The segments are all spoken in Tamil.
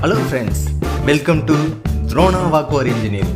ஹலோ ஃப்ரெண்ட்ஸ் வெல்கம் டு த்ரோனா வாக்குவர் இன்ஜினியரிங்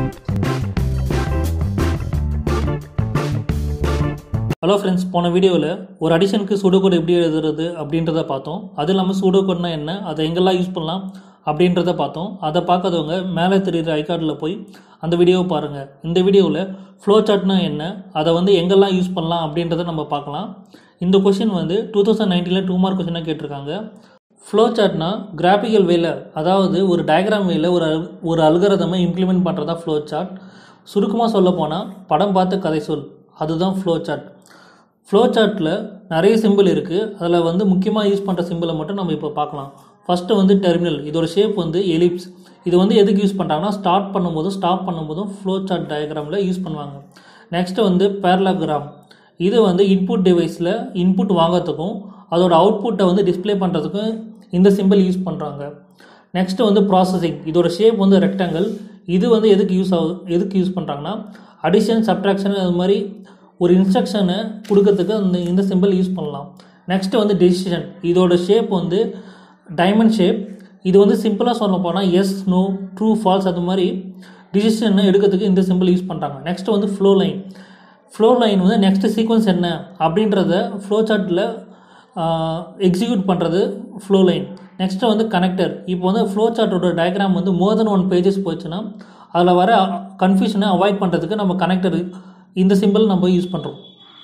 ஹலோ ஃப்ரெண்ட்ஸ் போன வீடியோவில் ஒரு அடிஷனுக்கு சூடோகோட் எப்படி எழுதுறது அப்படின்றத பார்த்தோம் அது இல்லாமல் சூடோகோட்னா என்ன அதை எங்கெல்லாம் யூஸ் பண்ணலாம் அப்படின்றத பார்த்தோம் அதை பார்க்காதவங்க மேலே தெரியுற ஐகார்டில் போய் அந்த வீடியோவை பாருங்கள் இந்த வீடியோவில் ஃப்ளோ சார்ட்னா என்ன அதை வந்து எங்கெல்லாம் யூஸ் பண்ணலாம் அப்படின்றத நம்ம பார்க்கலாம் இந்த கொஷின் வந்து டூ தௌசண்ட் நைன்டீனில் டூ மார்க் கொஷினாக கேட்டிருக்காங்க ஃப்ளோ சார்ட்னா கிராஃபிக்கல் வேல அதாவது ஒரு டயக்ராம் வேல ஒரு அல்- ஒரு அல்கரதமை இம்ப்ளிமெண்ட் பண்ணுறதா ஃப்ளோ சார்ட் சுருக்கமாக சொல்ல போனால் படம் பார்த்து கதை சொல் அதுதான் ஃப்ளோ சார்ட் ஃப்ளோ சார்ட்டில் நிறைய சிம்பிள் இருக்குது அதில் வந்து முக்கியமாக யூஸ் பண்ணுற சிம்பிளை மட்டும் நம்ம இப்போ பார்க்கலாம் ஃபஸ்ட்டு வந்து டெர்மினல் இதோட ஷேப் வந்து எலிப்ஸ் இது வந்து எதுக்கு யூஸ் பண்ணுறாங்கன்னா ஸ்டார்ட் பண்ணும்போதும் ஸ்டாப் பண்ணும்போதும் ஃப்ளோ சார்ட் டயக்ராமில் யூஸ் பண்ணுவாங்க நெக்ஸ்ட்டு வந்து பேரலாகிராம் இது வந்து இன்புட் டிவைஸில் இன்புட் வாங்கிறதுக்கும் அதோட அவுட்புட்டை வந்து டிஸ்ப்ளே பண்ணுறதுக்கும் இந்த சிம்பிள் யூஸ் பண்ணுறாங்க நெக்ஸ்ட்டு வந்து ப்ராசஸிங் இதோட ஷேப் வந்து ரெக்டாங்கிள் இது வந்து எதுக்கு யூஸ் ஆகுது எதுக்கு யூஸ் பண்ணுறாங்கன்னா அடிஷன் சப்ட்ராக்ஷன் அது மாதிரி ஒரு இன்ஸ்ட்ரக்ஷனை கொடுக்கறதுக்கு அந்த இந்த சிம்பிள் யூஸ் பண்ணலாம் நெக்ஸ்ட்டு வந்து டெசிஷன் இதோட ஷேப் வந்து டைமண்ட் ஷேப் இது வந்து சிம்பிளாக சொல்ல போனால் எஸ் நோ ட்ரூ ஃபால்ஸ் அது மாதிரி டிசிஷனை எடுக்கிறதுக்கு இந்த சிம்பிள் யூஸ் பண்ணுறாங்க நெக்ஸ்ட் வந்து ஃப்ளோ லைன் ஃப்ளோ லைன் வந்து நெக்ஸ்ட் சீக்வன்ஸ் என்ன அப்படின்றத ஃப்ளோ சார்ட்டில் எக்ஸிக்யூட் பண்ணுறது ஃப்ளோ லைன் நெக்ஸ்ட்டு வந்து கனெக்டர் இப்போ வந்து ஃப்ளோ சார்ட்டோட டயக்ராம் வந்து மோர் தென் ஒன் பேஜஸ் போச்சுன்னா அதில் வர கன்ஃபியூஷனை அவாய்ட் பண்ணுறதுக்கு நம்ம கனெக்டர் இந்த சிம்பிள் நம்ம யூஸ் பண்ணுறோம்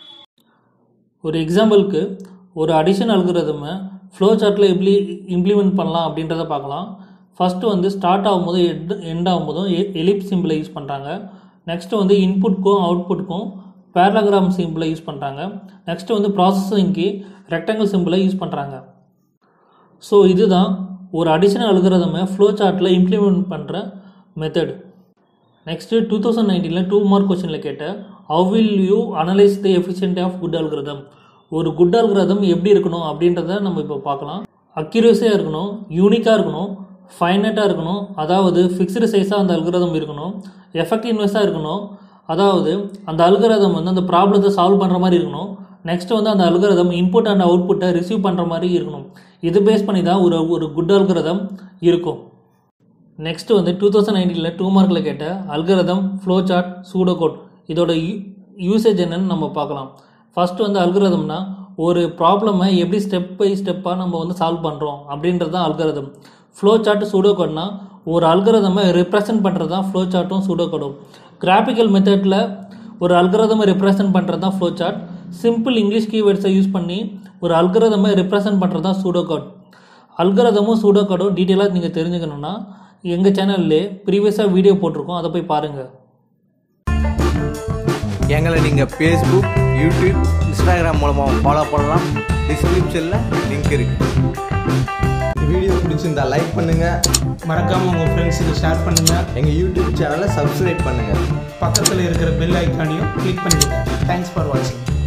ஒரு எக்ஸாம்பிளுக்கு ஒரு அடிஷன் அல்குரதமை ஃப்ளோ சார்ட்டில் எப்படி இம்ப்ளிமெண்ட் பண்ணலாம் அப்படின்றத பார்க்கலாம் ஃபஸ்ட்டு வந்து ஸ்டார்ட் ஆகும்போதும் எட் எண்ட் ஆகும்போதும் எலிப் சிம்பிளை யூஸ் பண்ணுறாங்க நெக்ஸ்ட்டு வந்து இன்புட்க்கும் அவுட்புட்க்கும் பேரலகிராம் சிம்பிளை யூஸ் பண்ணுறாங்க நெக்ஸ்ட்டு வந்து ப்ராசஸிங்க்கு ரெக்டாங்கிள் சிம்பிளை யூஸ் பண்ணுறாங்க ஸோ இதுதான் ஒரு அடிஷனல் அல்குரதமை ஃப்ளோ சார்ட்டில் இம்ப்ளிமெண்ட் பண்ணுற மெத்தட் நெக்ஸ்ட்டு டூ தௌசண்ட் நைன்டீனில் டூ மார்க் கொஸ்டினில் கேட்ட how will you analyse the efficient of good algorithm ஒரு குட் அல்கிரதம் எப்படி இருக்கணும் அப்படின்றத நம்ம இப்போ பார்க்கலாம் அக்யூரஸியாக இருக்கணும் யூனிக்காக இருக்கணும் ஃபைனட்டாக இருக்கணும் அதாவது ஃபிக்ஸ்டு சைஸாக அந்த அல்கிரதம் இருக்கணும் எஃபெக்டிவ்னஸாக இருக்கணும் அதாவது அந்த அல்கிரதம் வந்து அந்த ப்ராப்ளத்தை சால்வ் பண்ணுற மாதிரி இருக்கணும் நெக்ஸ்ட் வந்து அந்த அல்கிரதம் இன்புட் அண்ட் அவுட்புட்டை ரிசீவ் பண்ணுற மாதிரி இருக்கணும் இது பேஸ் பண்ணி தான் ஒரு ஒரு குட் அல்கிரதம் இருக்கும் நெக்ஸ்ட் வந்து டூ தௌசண்ட் நைன்டீனில் டூ மார்க்கில் கேட்ட algorithm flow chart pseudo code இதோட யூ யூசேஜ் என்னன்னு நம்ம பார்க்கலாம் ஃபர்ஸ்ட் வந்து அல்கரதம்னா ஒரு ப்ராப்ளமை எப்படி ஸ்டெப் பை ஸ்டெப்பாக நம்ம வந்து சால்வ் பண்ணுறோம் அப்படின்றது தான் அல்கரதம் ஃப்ளோ சார்ட் சூடோ கோட்னா ஒரு அல்கரதமை ரெப்ரசன்ட் பண்ணுறது தான் ஃப்ளோ சார்ட்டும் சூடோ கோடும் கிராஃபிக்கல் மெத்தடில் ஒரு அல்கரதமை ரெப்ரசன்ட் பண்ணுறது தான் ஃப்ளோ சார்ட் சிம்பிள் இங்கிலீஷ் கீவேர்ட்ஸை யூஸ் பண்ணி ஒரு அல்கரதமை ரெப்ரசன்ட் பண்ணுறது தான் சூடோ கோட் அல்கரதமும் சூடோ கோடும் டீட்டெயிலாக நீங்கள் தெரிஞ்சுக்கணுன்னா எங்கள் சேனல்லே ப்ரீவியஸாக வீடியோ போட்டிருக்கோம் அதை போய் பாருங்கள் எங்களை நீங்கள் ஃபேஸ்புக் யூடியூப் இன்ஸ்டாகிராம் மூலமாக ஃபாலோ பண்ணலாம் டிஸ்கிரிப்ஷனில் லிங்க் இருக்குது வீடியோ பிடிச்சிருந்தா லைக் பண்ணுங்கள் மறக்காமல் உங்கள் ஃப்ரெண்ட்ஸுக்கு ஷேர் பண்ணுங்கள் எங்கள் யூடியூப் சேனலை சப்ஸ்கிரைப் பண்ணுங்கள் பக்கத்தில் இருக்கிற பெல் ஐக்கானையும் கிளிக் பண்ணிடுங்க தேங்க்ஸ் ஃபார் வாட்சிங்